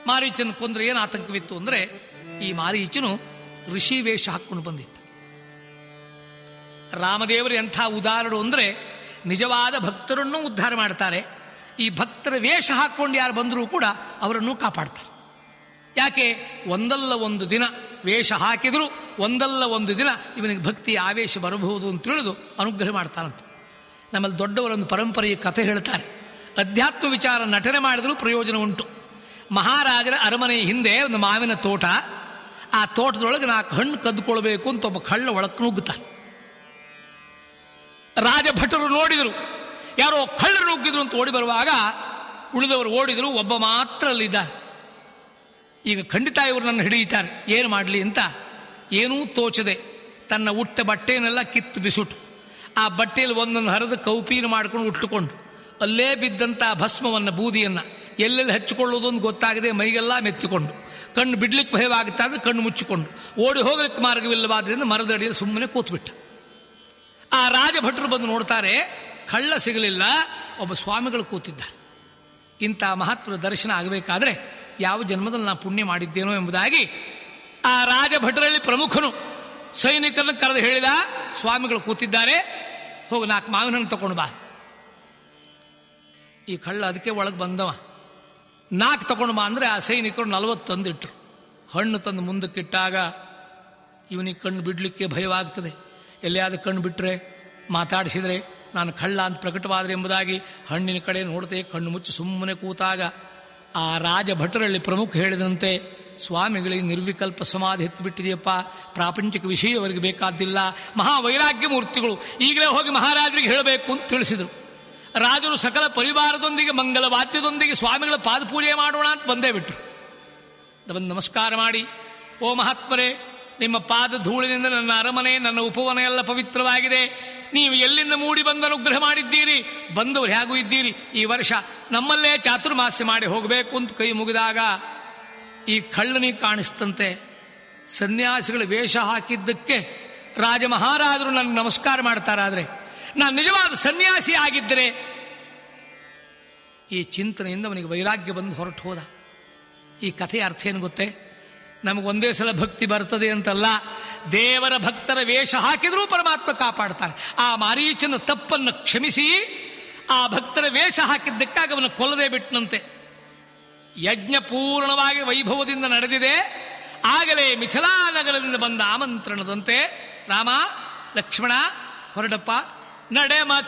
ಮಾರೀಚನ ಕೊಂದ್ರೆ ಏನು ಆತಂಕವಿತ್ತು ಅಂದ್ರೆ ಈ ಮಾರೀಚನು ಋಷಿ ವೇಷ ಹಾಕೊಂಡು ಬಂದಿತ್ತು ರಾಮದೇವರು ಎಂಥ ಉದಾಹರಣೆ ಅಂದ್ರೆ ನಿಜವಾದ ಭಕ್ತರನ್ನು ಉದ್ಧಾರ ಮಾಡ್ತಾರೆ ಈ ಭಕ್ತರ ವೇಷ ಹಾಕೊಂಡು ಯಾರು ಬಂದರೂ ಕೂಡ ಅವರನ್ನು ಕಾಪಾಡ್ತಾರೆ ಯಾಕೆ ಒಂದಲ್ಲ ಒಂದು ದಿನ ವೇಷ ಹಾಕಿದರೂ ಒಂದಲ್ಲ ಒಂದು ದಿನ ಇವನಿಗೆ ಭಕ್ತಿ ಆವೇಶ ಬರಬಹುದು ಅಂತ ತಿಳಿದು ಅನುಗ್ರಹ ಮಾಡ್ತಾನಂತೆ ನಮ್ಮಲ್ಲಿ ದೊಡ್ಡವರೊಂದು ಪರಂಪರೆಯ ಕಥೆ ಹೇಳ್ತಾರೆ ಅಧ್ಯಾತ್ಮ ವಿಚಾರ ನಟನೆ ಮಾಡಿದರೂ ಪ್ರಯೋಜನ ಉಂಟು ಮಹಾರಾಜರ ಅರಮನೆಯ ಹಿಂದೆ ಒಂದು ಮಾವಿನ ತೋಟ ಆ ತೋಟದೊಳಗೆ ನಾಲ್ಕು ಹಣ್ಣು ಕದ್ದುಕೊಳ್ಬೇಕು ಅಂತ ಒಬ್ಬ ಕಳ್ಳ ಒಳಕ್ಕೆ ನುಗ್ಗುತ್ತಾನೆ ರಾಜಭಟರು ನೋಡಿದರು ಯಾರೋ ಕಳ್ಳರು ನುಗ್ಗಿದ್ರು ಅಂತ ಓಡಿ ಬರುವಾಗ ಉಳಿದವರು ಓಡಿದರು ಒಬ್ಬ ಮಾತ್ರ ಅಲ್ಲಿದ್ದಾನೆ ಈಗ ಖಂಡಿತ ಇವರು ನನ್ನ ಹಿಡಿಯುತ್ತಾರೆ ಏನು ಮಾಡಲಿ ಅಂತ ಏನೂ ತೋಚದೆ ತನ್ನ ಉಟ್ಟ ಬಟ್ಟೆಯನ್ನೆಲ್ಲ ಕಿತ್ತು ಬಿಸುಟು ಆ ಬಟ್ಟೆಯಲ್ಲಿ ಒಂದೊಂದು ಹರಿದು ಕೌಪೀನ ಮಾಡ್ಕೊಂಡು ಉಟ್ಟುಕೊಂಡು ಅಲ್ಲೇ ಬಿದ್ದಂಥ ಭಸ್ಮವನ್ನು ಬೂದಿಯನ್ನು ಎಲ್ಲೆಲ್ಲಿ ಹಚ್ಚಿಕೊಳ್ಳೋದು ಅಂತ ಗೊತ್ತಾಗದೆ ಮೈಗೆಲ್ಲ ಮೆತ್ತಿಕೊಂಡು ಕಣ್ಣು ಬಿಡ್ಲಿಕ್ಕೆ ಭಯವಾಗುತ್ತಾ ಅಂದರೆ ಕಣ್ಣು ಮುಚ್ಚಿಕೊಂಡು ಓಡಿ ಹೋಗಲಿಕ್ಕೆ ಮಾರ್ಗವಿಲ್ಲವಾದ್ರಿಂದ ಮರದ ಅಡಿಯಲ್ಲಿ ಸುಮ್ಮನೆ ಕೂತ್ಬಿಟ್ಟ ಆ ರಾಜಭಟರು ಬಂದು ನೋಡ್ತಾರೆ ಕಳ್ಳ ಸಿಗಲಿಲ್ಲ ಒಬ್ಬ ಸ್ವಾಮಿಗಳು ಕೂತಿದ್ದಾರೆ ಇಂಥ ಮಹತ್ವದ ದರ್ಶನ ಆಗಬೇಕಾದ್ರೆ ಯಾವ ಜನ್ಮದಲ್ಲಿ ನಾ ಪುಣ್ಯ ಮಾಡಿದ್ದೇನೋ ಎಂಬುದಾಗಿ ಆ ರಾಜಭಟರಲ್ಲಿ ಪ್ರಮುಖನು ಸೈನಿಕರನ್ನು ಕರೆದು ಹೇಳಿದ ಸ್ವಾಮಿಗಳು ಕೂತಿದ್ದಾರೆ ಹೋಗಿ ನಾಲ್ಕು ಮಾವಿನ ಹಣ್ಣು ತಗೊಂಡು ಬಾ ಈ ಕಳ್ಳ ಅದಕ್ಕೆ ಒಳಗೆ ಬಂದವ ನಾಲ್ಕು ತಗೊಂಡು ಬಾ ಅಂದರೆ ಆ ಸೈನಿಕರು ನಲವತ್ತು ತಂದಿಟ್ರು ಹಣ್ಣು ತಂದು ಮುಂದಕ್ಕಿಟ್ಟಾಗ ಇವನಿಗೆ ಕಣ್ಣು ಬಿಡಲಿಕ್ಕೆ ಭಯವಾಗ್ತದೆ ಎಲ್ಲಿಯಾದ ಕಣ್ಣು ಬಿಟ್ಟರೆ ಮಾತಾಡಿಸಿದರೆ ನಾನು ಕಳ್ಳ ಅಂತ ಪ್ರಕಟವಾದರೆ ಎಂಬುದಾಗಿ ಹಣ್ಣಿನ ಕಡೆ ನೋಡ್ತೆ ಕಣ್ಣು ಮುಚ್ಚಿ ಸುಮ್ಮನೆ ಕೂತಾಗ ಆ ರಾಜಭಟರಲ್ಲಿ ಪ್ರಮುಖ ಹೇಳಿದಂತೆ ಸ್ವಾಮಿಗಳಿಗೆ ನಿರ್ವಿಕಲ್ಪ ಸಮಾಧಿ ಎತ್ತು ಬಿಟ್ಟಿದೆಯಪ್ಪ ಪ್ರಾಪಂಚಿಕ ವಿಷಯ ಅವರಿಗೆ ಬೇಕಾದ್ದಿಲ್ಲ ಮಹಾವೈರಾಗ್ಯ ಮೂರ್ತಿಗಳು ಈಗಲೇ ಹೋಗಿ ಮಹಾರಾಜರಿಗೆ ಹೇಳಬೇಕು ಅಂತ ತಿಳಿಸಿದರು ರಾಜರು ಸಕಲ ಪರಿವಾರದೊಂದಿಗೆ ಮಂಗಲ ವಾದ್ಯದೊಂದಿಗೆ ಸ್ವಾಮಿಗಳ ಪಾದಪೂಜೆ ಮಾಡೋಣ ಅಂತ ಬಂದೇ ಬಿಟ್ರು ಬಂದು ನಮಸ್ಕಾರ ಮಾಡಿ ಓ ಮಹಾತ್ಮರೇ ನಿಮ್ಮ ಪಾದ ಧೂಳಿನಿಂದ ನನ್ನ ಅರಮನೆ ನನ್ನ ಉಪವನ ಎಲ್ಲ ಪವಿತ್ರವಾಗಿದೆ ನೀವು ಎಲ್ಲಿಂದ ಮೂಡಿ ಬಂದು ಅನುಗ್ರಹ ಮಾಡಿದ್ದೀರಿ ಬಂದವರು ಹೇಗೂ ಇದ್ದೀರಿ ಈ ವರ್ಷ ನಮ್ಮಲ್ಲೇ ಚಾತುರ್ಮಾಸ್ಯ ಮಾಡಿ ಹೋಗಬೇಕು ಅಂತ ಕೈ ಮುಗಿದಾಗ ಈ ಕಳ್ಳನಿಗೆ ಕಾಣಿಸ್ತಂತೆ ಸನ್ಯಾಸಿಗಳ ವೇಷ ಹಾಕಿದ್ದಕ್ಕೆ ರಾಜ ಮಹಾರಾಜರು ನನಗೆ ನಮಸ್ಕಾರ ಮಾಡ್ತಾರಾದ್ರೆ ನಾನು ನಿಜವಾದ ಸನ್ಯಾಸಿ ಆಗಿದ್ದರೆ ಈ ಚಿಂತನೆಯಿಂದ ಅವನಿಗೆ ವೈರಾಗ್ಯ ಬಂದು ಹೊರಟು ಹೋದ ಈ ಕಥೆಯ ಅರ್ಥ ಏನು ಗೊತ್ತೇ ನಮಗೊಂದೇ ಸಲ ಭಕ್ತಿ ಬರ್ತದೆ ಅಂತಲ್ಲ ದೇವರ ಭಕ್ತರ ವೇಷ ಹಾಕಿದರೂ ಪರಮಾತ್ಮ ಕಾಪಾಡ್ತಾನೆ ಆ ಮಾರೀಚನ ತಪ್ಪನ್ನು ಕ್ಷಮಿಸಿ ಆ ಭಕ್ತರ ವೇಷ ಹಾಕಿದ್ದಕ್ಕಾಗಿ ಅವನ ಕೊಲ್ಲದೆ ಬಿಟ್ಟನಂತೆ ಯಜ್ಞ ಪೂರ್ಣವಾಗಿ ವೈಭವದಿಂದ ನಡೆದಿದೆ ಆಗಲೇ ಮಿಥಿಲಾ ನಗರದಿಂದ ಬಂದ ಆಮಂತ್ರಣದಂತೆ ರಾಮ ಲಕ್ಷ್ಮಣ ಹೊರಡಪ್ಪ ನಡೆ